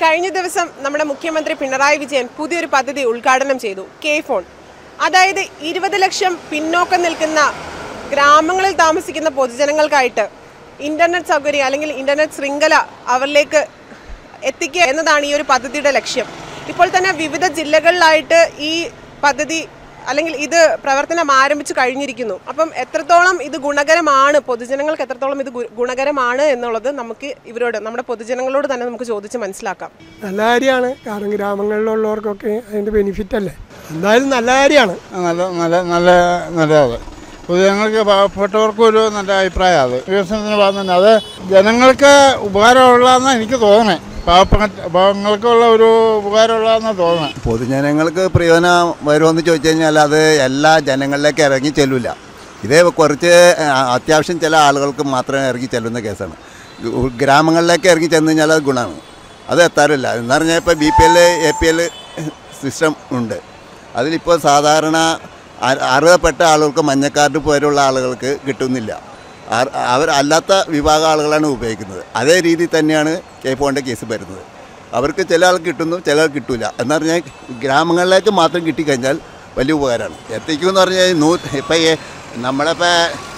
കഴിഞ്ഞ ദിവസം നമ്മുടെ മുഖ്യമന്ത്രി പിണറായി വിജയൻ പുതിയൊരു പദ്ധതി ഉദ്ഘാടനം ചെയ്തു കെ ഫോൺ അതായത് ഇരുപത് ലക്ഷം പിന്നോക്കം നിൽക്കുന്ന ഗ്രാമങ്ങളിൽ താമസിക്കുന്ന പൊതുജനങ്ങൾക്കായിട്ട് ഇന്റർനെറ്റ് സൗകര്യം അല്ലെങ്കിൽ ഇന്റർനെറ്റ് ശൃംഖല അവരിലേക്ക് എത്തിക്കുക എന്നതാണ് ഈ ഒരു പദ്ധതിയുടെ ലക്ഷ്യം ഇപ്പോൾ തന്നെ വിവിധ ജില്ലകളിലായിട്ട് ഈ പദ്ധതി അല്ലെങ്കിൽ ഇത് പ്രവർത്തനം ആരംഭിച്ചു കഴിഞ്ഞിരിക്കുന്നു അപ്പം എത്രത്തോളം ഇത് ഗുണകരമാണ് പൊതുജനങ്ങൾക്ക് എത്രത്തോളം ഇത് ഗു- ഗുണകരമാണ് എന്നുള്ളത് നമുക്ക് ഇവരോട് നമ്മുടെ പൊതുജനങ്ങളോട് തന്നെ നമുക്ക് ചോദിച്ച് മനസ്സിലാക്കാം നല്ല കാര്യമാണ് കാരണം ഗ്രാമങ്ങളിലുള്ളവർക്കൊക്കെ അതിൻ്റെ ബെനിഫിറ്റ് അല്ലേ എന്തായാലും നല്ല കാര്യമാണ് നല്ല നല്ല നല്ല നല്ലത് പൊതുജനങ്ങൾക്ക് പാവപ്പെട്ടവർക്കും ഒരു നല്ല അഭിപ്രായം അത് വികസനത്തിന് ഭാഗം അത് ജനങ്ങൾക്ക് ഉപകാരമുള്ളതെന്നാണ് എനിക്ക് തോന്നണേ പാവപ്പെട്ട പാവങ്ങൾക്കുള്ള ഒരു ഉപകാരമുള്ളതെന്നാണ് തോന്നണേ പൊതുജനങ്ങൾക്ക് പ്രയോജനം വരുമെന്ന് ചോദിച്ചു കഴിഞ്ഞാൽ അത് എല്ലാ ജനങ്ങളിലേക്ക് ഇറങ്ങി ചെല്ലില്ല ഇതേ കുറച്ച് ആ, അത്യാവശ്യം ചില ആളുകൾക്ക് മാത്രമേ ഇറങ്ങി ചെല്ലുന്ന കേസാണ് ഗ- ഗ്രാമങ്ങളിലേക്ക് ഇറങ്ങി ചെന്ന് കഴിഞ്ഞാൽ അത് ഗുണമാണ് അത് എത്താറില്ല എന്ന് പറഞ്ഞാൽ ഇപ്പോൾ B P L A P L system ഉണ്ട് അതിലിപ്പോൾ സാധാരണ അ- അർഹതപ്പെട്ട ആളുകൾക്ക് മഞ്ഞക്കാർഡ് പോലുള്ള ആളുകൾക്ക് കിട്ടുന്നില്ല ആർ- അവർ അല്ലാത്ത വിഭാഗം ആളുകളാണ് ഉപയോഗിക്കുന്നത് അതേ രീതിയിൽ തന്നെയാണ് കെ ഫോണിൻ്റെ കേസ് വരുന്നത് അവർക്ക് ചില ആൾക്ക് കിട്ടുന്നു ചില ആൾക്ക് കിട്ടില്ല എന്ന് പറഞ്ഞാൽ ഗ്രാമങ്ങളിലേക്ക് മാത്രം കിട്ടിക്കഴിഞ്ഞാൽ വലിയ ഉപകാരമാണ് എത്തിക്കുമെന്ന് പറഞ്ഞാൽ നൂ ഇപ്പം ഈ നമ്മളിപ്പോൾ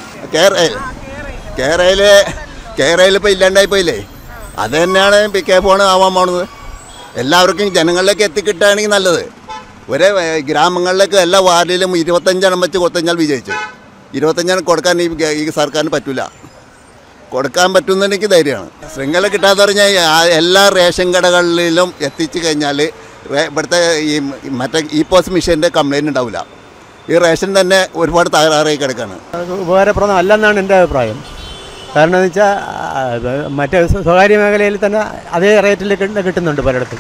കേരള കേരളയിൽ കേരളയിൽ ഇപ്പോൾ ഇല്ലാണ്ടായി പോയില്ലേ അത് തന്നെയാണ് ഇപ്പം കെ ഫോൺ ആവാൻ പോണത് എല്ലാവർക്കും ജനങ്ങളിലേക്ക് എത്തിക്കിട്ടുകയാണെങ്കിൽ നല്ലത് ഒരേ ഏ, ഗ്രാമങ്ങളിലേക്ക് എല്ലാ വാർഡിലും ഇരുപത്തഞ്ചെണ്ണം വെച്ച് കൊടുത്തുകഴിഞ്ഞാൽ വിജയിച്ചു ഇരുപത്തഞ്ചെണ്ണം കൊടുക്കാൻ ഈ ഗ- ഈ സർക്കാരിന് പറ്റില്ല കൊടുക്കാൻ പറ്റുമെന്ന് എനിക്ക് ധൈര്യമാണ് ശൃംഖല കിട്ടാതെ പറഞ്ഞാൽ ആ എല്ലാ റേഷൻ കടകളിലും എത്തിച്ചു കഴിഞ്ഞാൽ റേ- ഇവിടുത്തെ ഈ മറ്റേ ഇ പോസ്റ്റ് മിഷീൻ്റെ കംപ്ലയിൻ്റ് ഉണ്ടാവില്ല ഈ റേഷൻ തന്നെ ഒരുപാട് തകരാറായി കിടക്കുകയാണ് അത് ഉപകാരപ്രദം അല്ലെന്നാണ് എൻ്റെ അഭിപ്രായം കാരണം എന്ന് വെച്ചാൽ ആ, ഇത് മറ്റേ സ്വകാര്യ മേഖലയിൽ തന്നെ അതേ റേറ്റിൽ കിട്ടുന്ന- കിട്ടുന്നുണ്ട് പലയിടത്തും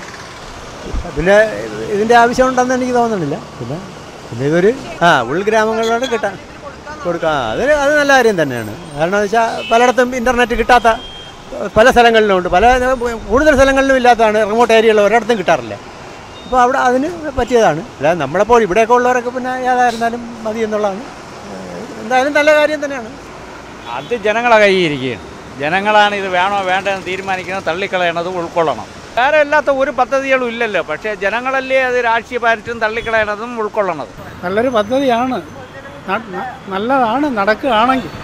പിന്നെ ഇതിൻ്റെ ആവശ്യമുണ്ടെന്ന് എനിക്ക് തോന്നുന്നില്ല പിന്നെ പിന്നെ ഇതൊരു ആ ഉൾഗ്രാമങ്ങളിലോട്ട് കിട്ടാൻ കൊടുക്കാം ആ, അത് അത് നല്ല കാര്യം തന്നെയാണ് കാരണം എന്ന് വെച്ചാൽ പലയിടത്തും ഇൻ്റർനെറ്റ് കിട്ടാത്ത പല സ്ഥലങ്ങളിലും ഉണ്ട് പല കൂടുതൽ സ്ഥലങ്ങളിലും ഇല്ലാത്തതാണ് റിമോട്ട് ഏരിയകൾ ഒരിടത്തും കിട്ടാറില്ല അപ്പോൾ അവിടെ അതിന് പറ്റിയതാണ് അല്ലാതെ നമ്മളെപ്പോൾ ഇവിടെയൊക്കെ ഉള്ളവരൊക്കെ പിന്നെ ഏതായിരുന്നാലും മതി എന്നുള്ളതാണ് ഏഹ് എന്തായാലും നല്ല കാര്യം തന്നെയാണ് അത് ജനങ്ങളെ കയ്യിൽ ഇരിക്കുകയാണ് ജനങ്ങളാണ് ഇത് വേണോ വേണ്ടെന്ന് തീരുമാനിക്കുന്നത് തള്ളിക്കളയണത് ഉൾക്കൊള്ളണം വേറെ അല്ലാത്ത ഒരു പദ്ധതികളും ഇല്ലല്ലോ പക്ഷേ ജനങ്ങളല്ലേ അത് രാഷ്ട്രീയ പാർട്ടിയും തള്ളിക്കളയണതും ഉൾക്കൊള്ളണതും നല്ലൊരു പദ്ധതിയാണ് ന- ന- നല്ലതാണ് നടക്കുകയാണെങ്കിൽ